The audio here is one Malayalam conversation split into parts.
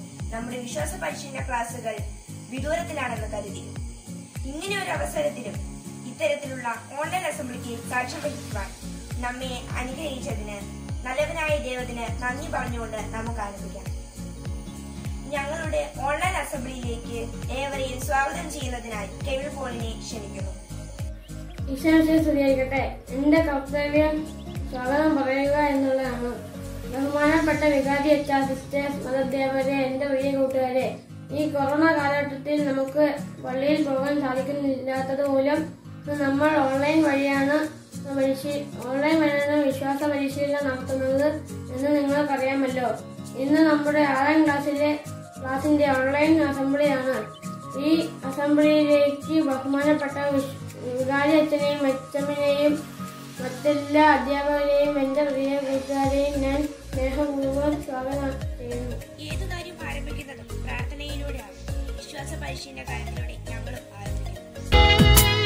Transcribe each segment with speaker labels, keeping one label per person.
Speaker 1: നമ്മുടെ വിശ്വാസ പരിശീലന ക്ലാസുകൾ വിദൂരത്തിലാണെന്ന് കരുതി ഇങ്ങനെ ഒരു അവസരത്തിലും ഇത്തരത്തിലുള്ള ഓൺലൈൻ അസംബ്ലിക്ക് സാക്ഷ്യം വഹിക്കുവാൻ നമ്മെ അനുഗ്രഹിച്ചതിന് നല്ലവനായ ദൈവത്തിന് നന്ദി പറഞ്ഞുകൊണ്ട് നമുക്ക് ആരംഭിക്കാം ഞങ്ങളുടെ ഓൺലൈൻ അസംബ്ലിയിലേക്ക് ഏവരെയും സ്വാഗതം ചെയ്യുന്നതിനായി കെവിൾ പോളിനെ ക്ഷണിക്കുന്നു
Speaker 2: ഈശ്വരത്തെ സ്തുതിയായിരിക്കട്ടെ എന്റെ കർത്തവ്യം സ്വാഗതം പറയുക എന്നുള്ളതാണ് ബഹുമാനപ്പെട്ട വികാരി അച്ഛ സിസ്റ്റേഴ്സ് മതദേവരെ എന്റെ പ്രിയ കൂട്ടുകാരെ ഈ കൊറോണ കാലഘട്ടത്തിൽ നമുക്ക് പള്ളിയിൽ പോകാൻ സാധിക്കുന്നില്ലാത്തത് മൂലം ഇന്ന് നമ്മൾ ഓൺലൈൻ വഴിയാണ് പരിശീ- ഓൺലൈൻ വഴിയാണ് വിശ്വാസ പരിശീലനം നടത്തുന്നത് എന്ന് നിങ്ങൾക്കറിയാമല്ലോ ഇന്ന് നമ്മുടെ ആറാം ക്ലാസ്സിലെ ക്ലാസിന്റെ ഓൺലൈൻ അസംബ്ലിയാണ് ഈ അസംബ്ലിയിലേക്ക് ബഹുമാനപ്പെട്ട വിശ്- വികാരി അച്ഛനെയും അച്ഛമ്മനെയും മറ്റെല്ലാ അധ്യാപകരെയും എന്റെ പ്രിയ കൂട്ടുകാരെയും ഞാൻ സ്നേഹപൂർവ്വം സ്വാഗതം ചെയ്യുന്നു
Speaker 1: ഏതു കാര്യം ആരംഭിക്കുന്നതും പ്രാർത്ഥനയിലൂടെയാണ് വിശ്വാസ പരിശീലന കാര്യത്തിലൂടെ ഞങ്ങളും ആരംഭിക്കുന്നു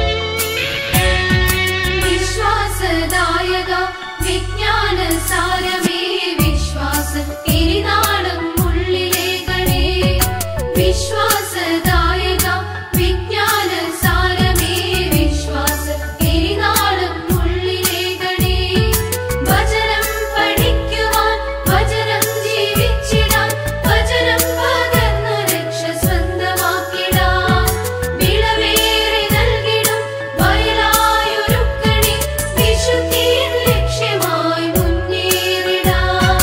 Speaker 3: വിശ്വാസദായക വിജ്ഞാന സാരമേ വിശ്വാസ തിരിനാളം ഉള്ളിലേകണേ വിശ്വാസദായക വിജ്ഞാന സാരമേ വിശ്വാസ തിരിനാളം ഉള്ളിലേകണേ വചനം പഠിക്കുവാൻ വചനം ജീവിച്ചിടാൻ വചനം പകർന്നു രക്ഷ സ്വന്തമാക്കിടാൻ വിളവേറെ നൽകിടും വയലായൊരുക്കണി വിശുദ്ധിയിൽ ലക്ഷ്യമായി മുന്നേറിടാം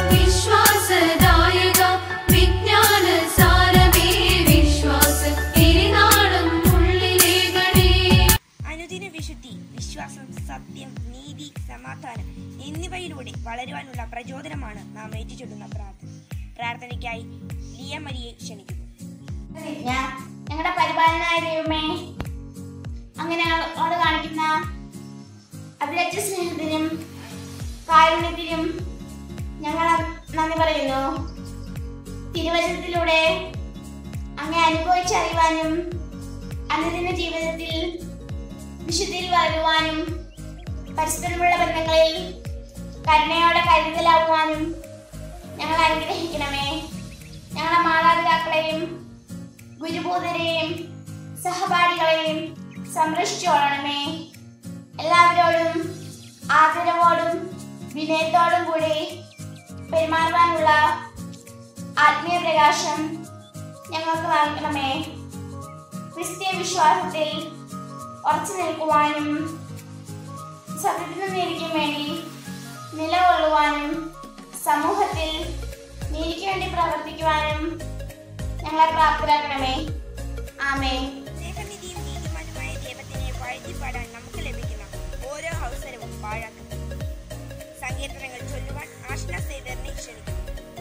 Speaker 3: വിശ്വാസദായക വിജ്ഞാന സാരമേ വിശ്വാസ തിരിനാളം ഉള്ളിലേകണേ
Speaker 1: അനുദിന വിശുദ്ധി വിശ്വാസം സത്യം നീതി സമാധാനം എന്നിവയിലൂടെ വളരുവാനുള്ള പ്രചോദനമാണ് നാം ഏറ്റുചൊല്ലുന്ന പ്രാർത്ഥന പ്രാർത്ഥനയ്ക്കായി ലിയ മരിയെ ക്ഷണിക്കുന്നു
Speaker 4: പ്രതിജ്ഞ ഞങ്ങളുടെ പരിപാലനായ ദൈവമേ അങ്ങനെ അവളോട് കാണിക്കുന്ന അഭിലച്ച സ്നേഹത്തിനും കാരുണ്യത്തിനും ഞങ്ങൾ നന്ദി പറയുന്നു തിരുവചനത്തിലൂടെ അങ്ങേ അനുഭവിച്ചറിയുവാനും അനുദിന ജീവിതത്തിൽ വിശുദ്ധിയിൽ വളരുവാനും പരസ്പരമുള്ള ബന്ധങ്ങളിൽ കരുണയോടെ കരുതലാവുവാനും ഞങ്ങൾ അനുഗ്രഹിക്കണമേ ഞങ്ങളുടെ മാതാപിതാക്കളെയും ഗുരുഭൂതരെയും സഹപാഠികളെയും സംരക്ഷിച്ചോളണമേ എല്ലാവരോടും ആദരവോടും വിനയത്തോടും കൂടി പെരുമാറുവാനുള്ള ആത്മീയ പ്രകാശം ഞങ്ങൾക്ക് നൽകണമേ ക്രിസ്തീയ വിശ്വാസത്തിൽ ഉറച്ചു നിൽക്കുവാനും സത്യത്തിന് നീതിക്കും വേണ്ടി നിലകൊള്ളുവാനും സമൂഹത്തിൽ നീതിക്ക് വേണ്ടി പ്രവർത്തിക്കുവാനും ഞങ്ങളെ പ്രാപ്തരാക്കണമേ ആമേ
Speaker 1: സ്നേഹനിധിയും നീതിമാനുമായ ദൈവത്തിനെ വാഴ്ത്തിപ്പാടാൻ നമുക്ക് ലഭിക്കുന്ന ഓരോ അവസരവും പാഴാക്കുന്നു സങ്കീർത്തനങ്ങൾ ചൊല്ലുവാൻ ആഷ്ന സേവ്യറിനെ ക്ഷണിക്കുന്നു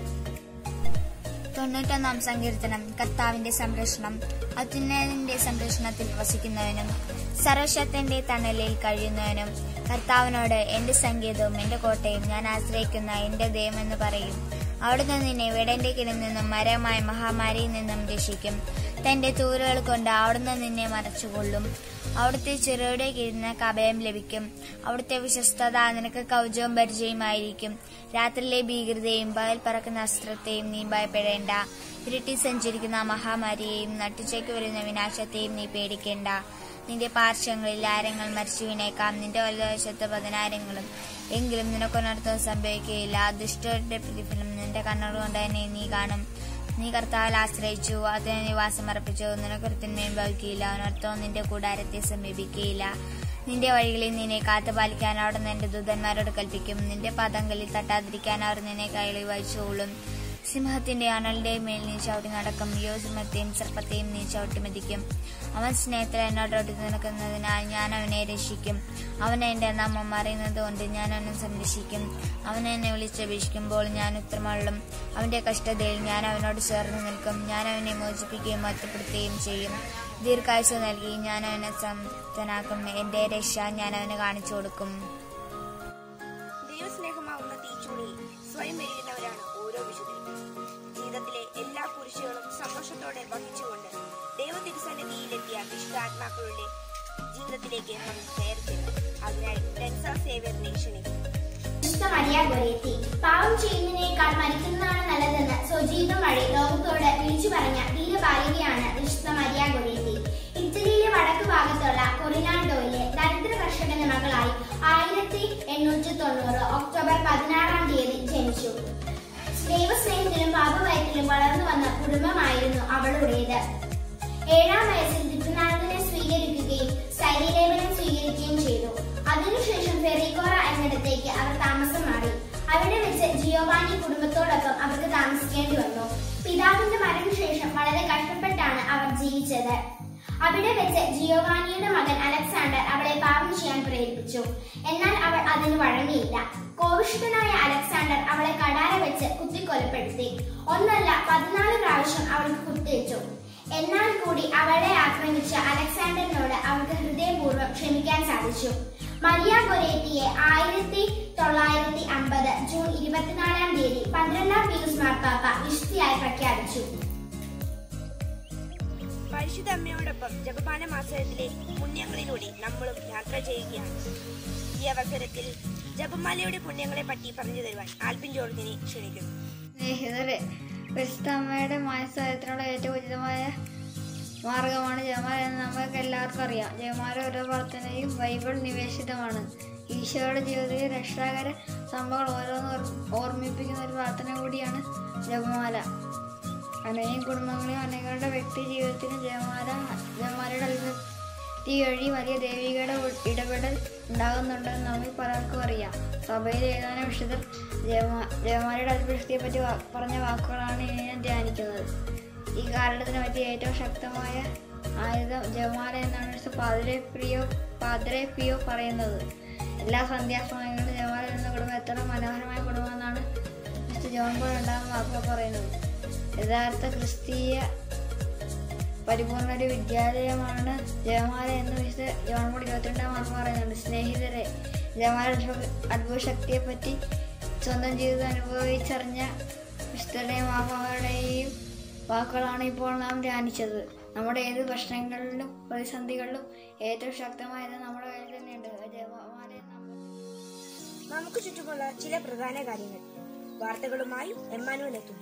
Speaker 5: തൊണ്ണൂറ്റൊന്നാം സങ്കീർത്തനം കർത്താവിന്റെ സംരക്ഷണം അത്യുന്നതിന്റെ സംരക്ഷണത്തിൽ വസിക്കുന്നവനും സർവശക്തന്റെ തണലിൽ കഴിയുന്നവനും കർത്താവിനോട് എന്റെ സംഗീതവും എന്റെ കോട്ടയും ഞാൻ ആശ്രയിക്കുന്ന എന്റെ ദൈവമെന്ന് പറയും അവിടുന്ന് നിന്നെ വേടന്റെ കിണിൽ നിന്നും മരമായ മഹാമാരിയിൽ നിന്നും രക്ഷിക്കും തന്റെ തൂരുകൾ കൊണ്ട് അവിടുന്ന് നിന്നെ മറച്ചുകൊള്ളും അവിടുത്തെ ചെറുയുടെ കീഴിന് അഭയം ലഭിക്കും അവിടുത്തെ വിശ്വസ്തത നിനക്ക് കൗജവും പരിചയമായിരിക്കും രാത്രിയിലെ ഭീകരതയും പകൽ പറക്കുന്ന അസ്ത്രത്തെയും നീ ഭയപ്പെടേണ്ട ഇരുട്ടി സഞ്ചരിക്കുന്ന മഹാമാരിയെയും നട്ടുച്ചയ്ക്ക് വരുന്ന വിനാശത്തെയും നീ പേടിക്കേണ്ട നിന്റെ പാർശ്വങ്ങളിൽ ആയിരങ്ങൾ മരിച്ചു വീണേക്കാം നിന്റെ വലതുവശത്ത് പതിനായിരങ്ങളും എങ്കിലും നിനക്കൊന്നർത്ഥം സംഭവിക്കുകയില്ല ദുഷ്ടരുടെ പ്രതിഫലം നിന്റെ കണ്ണുകൊണ്ട് തന്നെ നീ കാണും നീ കർത്താവിൽ ആശ്രയിച്ചു അതിന് നിവാസം അർപ്പിച്ചു നിനക്കൊരു തിന്മയും ഭവിക്കുകയില്ല അവനർത്ഥവും നിന്റെ കൂടാരത്തെ സമീപിക്കുകയില്ല നിന്റെ വഴികളിൽ നിന്നെ കാത്തുപാലിക്കാൻ അവിടെ നിന്റെ ദൂതന്മാരോട് കൽപ്പിക്കും നിന്റെ പദങ്ങളിൽ തട്ടാതിരിക്കാൻ അവർ നിന്നെ കൈകളിൽ വഹിച്ചുകൊള്ളും സിംഹത്തിന്റെ അണലിന്റെ മേൽ നീ ചവിട്ടി നടക്കും യോ സിംഹത്തെയും സർപ്പത്തെയും നീ ചവിട്ടി മതിക്കും അവൻ സ്നേഹത്തിൽ എന്നോടൊട്ടി നിൽക്കുന്നതിനാൽ ഞാൻ അവനെ രക്ഷിക്കും അവൻ എന്റെ നാമം അറിയുന്നത് കൊണ്ട് ഞാൻ അവനെ സംരക്ഷിക്കും അവൻ എന്നെ വിളിച്ചപേക്ഷിക്കുമ്പോൾ ഞാൻ ഉത്തരമള്ളും അവന്റെ കഷ്ടതയിൽ ഞാൻ അവനോട് ചേർന്ന് നിൽക്കും ഞാൻ അവനെ മോചിപ്പിക്കുകയും ഒറ്റപ്പെടുത്തുകയും ചെയ്യും ദീർഘായുസ് നൽകി ഞാൻ അവനെ സംതനാക്കും എന്റെ രക്ഷ ഞാൻ അവന് കാണിച്ചു കൊടുക്കും
Speaker 1: ദൈവസ്നേഹമാവുന്ന തീച്ചൂടിയിൽ സ്വയം എരിയുന്നവരാണ് ഓരോ വിശുദ്ധരും ജീവിതത്തിലെ എല്ലാ കുരിശുകളും സന്തോഷത്തോടെ വഹിച്ചുകൊണ്ട് ദൈവ തിരുസന്നിധിയിലെത്തിയ വിശുദ്ധാത്മാക്കളുടെ ജീവിതത്തിലേക്ക് നമുക്ക് കയറി ചെല്ലാം അതിനായി ടെൻസ സേവ്യറിനെ ക്ഷണിക്കുന്നു
Speaker 4: വിശുദ്ധ മരിയ ഗൊരേത്തി പാവം ചെയ്യുന്നതിനേക്കാൾ മരിക്കുന്നതാണ് നല്ലതെന്ന് സ്വജീവിതം വഴി ലോകത്തോട് വിളിച്ചു പറഞ്ഞ ധീരബാലികയാണ് വിശുദ്ധ മരിയ ഗൊരേത്തി ഇറ്റലിയിലെ വടക്ക് ഭാഗത്തുള്ള കൊറിനാൾഡോയിലെ ദരിദ്ര കർഷകന്റെ മകളായി ആയിരത്തി എണ്ണൂറ്റി തൊണ്ണൂറ് ഒക്ടോബർ പതിനാറാം തീയതി ജനിച്ചു ദൈവസ്നേഹത്തിലും പാപഭയത്തിലും വളർന്നു വന്ന കുടുംബമായിരുന്നു അവളുടേത് ഏഴാം വയസ്സിൽ ദിപ്പനാഥനെ സ്വീകരിക്കുകയും ശൈലലേപനം സ്വീകരിക്കുകയും ചെയ്തു അതിനുശേഷം ഫെറിക്കോറ എന്നിടത്തേക്ക് അവർ താമസം മാറി അവിടെ വെച്ച് ജിയോവാനി കുടുംബത്തോടൊപ്പം അവർക്ക് താമസിക്കേണ്ടി വന്നു പിതാവിന്റെ മരണശേഷം വളരെ കഷ്ടപ്പെട്ടാണ് അവർ ജീവിച്ചത് അവിടെ വെച്ച് ജിയോവാനിയുടെ മകൻ അലക്സാണ്ടർ അവളെ പാപം ചെയ്യാൻ പ്രേരിപ്പിച്ചു എന്നാൽ അവൾ അതിന് വഴങ്ങിയില്ല കോപിഷ്ഠനായ അലക്സാണ്ടർ അവളെ കടാര വെച്ച് കുത്തിക്കൊലപ്പെടുത്തി ഒന്നല്ല പതിനാല് പ്രാവശ്യം അവൾക്ക് കുത്തിവെച്ചു എന്നാൽ കൂടി അവളെ ആക്രമിച്ച അലക്സാണ്ടറിനോട് അവൾക്ക് ഹൃദയപൂർവ്വം ക്ഷമിക്കാൻ സാധിച്ചു മരിയ ഗൊരേത്തിയെ ആയിരത്തി തൊള്ളായിരത്തി അമ്പത് ജൂൺ ഇരുപത്തിനാലാം തീയതി പന്ത്രണ്ടാം പീയൂസ് മാർപ്പാപ്പ വിശുദ്ധിയായി പ്രഖ്യാപിച്ചു
Speaker 1: പരിശുദ്ധ അമ്മയോടൊപ്പം ജപമാന മാസത്തിലെ പുണ്യങ്ങളിലൂടെ നമ്മളും യാത്ര ചെയ്യുകയാണ് ഈ അവസരത്തിൽ ജപമാലയുടെ പുണ്യങ്ങളെ പറ്റി പറഞ്ഞു തരുവാൻ ആൽബിൻ ജോർജിനെ ക്ഷണിക്കുന്നു
Speaker 6: സ്നേഹിതരെ പരിശുദ്ധ അമ്മയുടെ മാനസായത്തിനുള്ള ഏറ്റവും ഉചിതമായ മാർഗമാണ് ജയമാല എന്ന് നമുക്ക് എല്ലാവർക്കും അറിയാം ജയമാല ഓരോ പ്രാർത്ഥനയും ബൈബിൾ നിവേശിതമാണ് ഈശോയുടെ ജീവിതത്തിലെ രക്ഷാകര സംഭവങ്ങൾ ഓരോന്ന് ഓർ- ഓർമ്മിപ്പിക്കുന്ന ഒരു പ്രാർത്ഥന കൂടിയാണ് ജപമാല അനേകം കുടുംബങ്ങളെയും അനേകരുടെ വ്യക്തി ജീവിതത്തിലും ജയമാല ജയമാലയുടെ അത്ഭുതി വഴി വലിയ ദൈവികയുടെ ഉ- ഇടപെടൽ ഉണ്ടാകുന്നുണ്ടെന്ന് നമുക്ക് പലർക്കും അറിയാം സഭയിൽ ഏതാനും വിശുദ്ധർ ജയമാ- ജയമാലയുടെ അത്ഭുതത്തെ പറ്റി വാ- പറഞ്ഞ വാക്കുകളാണ് ഇനി ഞാൻ ധ്യാനിക്കുന്നത് ഈ കാരണത്തിന് പറ്റിയ ഏറ്റവും ശക്തമായ ആയുധം ജയമാല എന്നാണ് മിസ്റ്റർ പാദ്രെ പ്രിയോ പാദ്രെ പിയോ പറയുന്നത് എല്ലാ സന്ധ്യാസമയങ്ങളിലും ജയമാല എന്ന കുടുംബം എത്ര മനോഹരമായ കുടുംബം എന്നാണ് മിസ്റ്റർ ജോൺ പോൾ രണ്ടാം വാക്കുകൾ പറയുന്നത് യഥാർത്ഥ ക്രിസ്തീയ പരിപൂർണ ഒരു വിദ്യാലയമാണ് ജയമാല എന്ന് മിസ്റ്റർ ജോൺ പോൾ ഇരുപത്തിരണ്ടാം വാക്ക് പറയുന്നുണ്ട് സ്നേഹിതരെ ജയമാല അത്ഭുത ശക്തിയെ പറ്റി സ്വന്തം ജീവിതം അനുഭവിച്ചറിഞ്ഞ മിസ്റ്ററുടെയും മാമാരുടെയും വാക്കുകളാണ് ഇപ്പോൾ നാം ധ്യാനിച്ചത് നമ്മുടെ ഏത് പ്രശ്നങ്ങളിലും പ്രതിസന്ധികളിലും ഏറ്റവും ശക്തമായത് നമ്മുടെ കയ്യിൽ തന്നെയുണ്ട് ജയമാല നമ്മൾ
Speaker 1: നമുക്ക് ചുറ്റുമുള്ള ചില പ്രധാന കാര്യങ്ങൾ വാർത്തകളുമായി എമ്മാനുവൽ എത്തുന്നു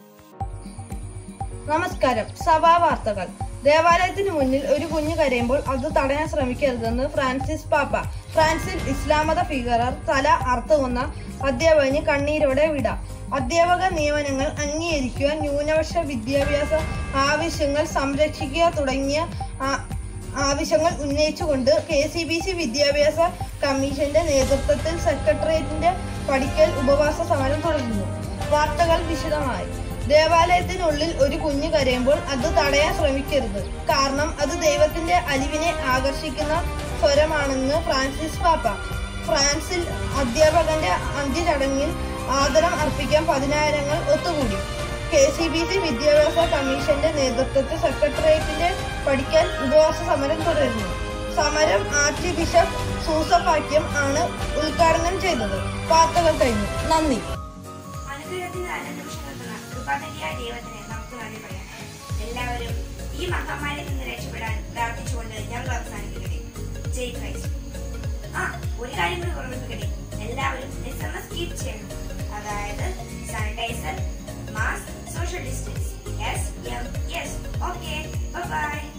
Speaker 7: നമസ്കാരം സഭാ വാർത്തകൾ ദേവാലയത്തിന് മുന്നിൽ ഒരു കുഞ്ഞ് കരയുമ്പോൾ അത് തടയാൻ ശ്രമിക്കരുതെന്ന് ഫ്രാൻസിസ് പാപ്പ ഫ്രാൻസിൽ ഇസ്ലാമത ഭീകരർ തല അറുത്തുകൊന്ന അധ്യാപകന് കണ്ണീരോടെ വിട അധ്യാപക നിയമനങ്ങൾ അംഗീകരിക്കുക ന്യൂനപക്ഷ വിദ്യാഭ്യാസ ആവശ്യങ്ങൾ സംരക്ഷിക്കുക തുടങ്ങിയ ആ- ആവശ്യങ്ങൾ ഉന്നയിച്ചുകൊണ്ട് കെ സി ബി സി വിദ്യാഭ്യാസ കമ്മീഷന്റെ നേതൃത്വത്തിൽ സെക്രട്ടേറിയറ്റിന്റെ പടിക്കൽ ഉപവാസ സമരം തുടരുന്നു വാർത്തകൾ വിശദമായി ദേവാലയത്തിനുള്ളിൽ ഒരു കുഞ്ഞ് കരയുമ്പോൾ അത് തടയാൻ ശ്രമിക്കരുത് കാരണം അത് ദൈവത്തിന്റെ അലിവിനെ ആകർഷിക്കുന്ന സ്വരമാണെന്ന് ഫ്രാൻസിസ് പാപ്പ ഫ്രാൻസിൽ അധ്യാപകന്റെ അന്ത്യചടങ്ങിൽ ആദരം അർപ്പിക്കാൻ പതിനായിരങ്ങൾ ഒത്തുകൂടി കെ സി ബി സി വിദ്യാഭ്യാസ കമ്മീഷന്റെ നേതൃത്വത്തിൽ സെക്രട്ടേറിയറ്റിന്റെ പഠിക്കൽ ഉപവാസ സമരം തുടരുന്നു സമരം ആർച്ച് ബിഷപ്പ് സൂസഫാക്യം ആണ് ഉദ്ഘാടനം ചെയ്തത് വാർത്തകൾ കഴിഞ്ഞു നന്ദി
Speaker 1: അനുഗ്രഹത്തിന് നല്ല നിമിഷങ്ങൾ തന്ന കൃപാതനിയായ ദൈവത്തിന് നമുക്ക് നന്ദി പറയാം എല്ലാവരും ഈ മഹാമാരിയിൽ നിന്ന് രക്ഷപ്പെടാൻ പ്രാർത്ഥിച്ചുകൊണ്ട് ഞങ്ങൾ അവസാനിപ്പിക്കട്ടെ ജയ് ക്രൈസ്റ്റ് ആ ഒരു കാര്യം കൂടി ഓർമ്മിപ്പിക്കട്ടെ എല്ലാവരും എസ് എം എസ് കീപ് ചെയ്യണം അതായത് sanitiser mask social distance yes um yes okay by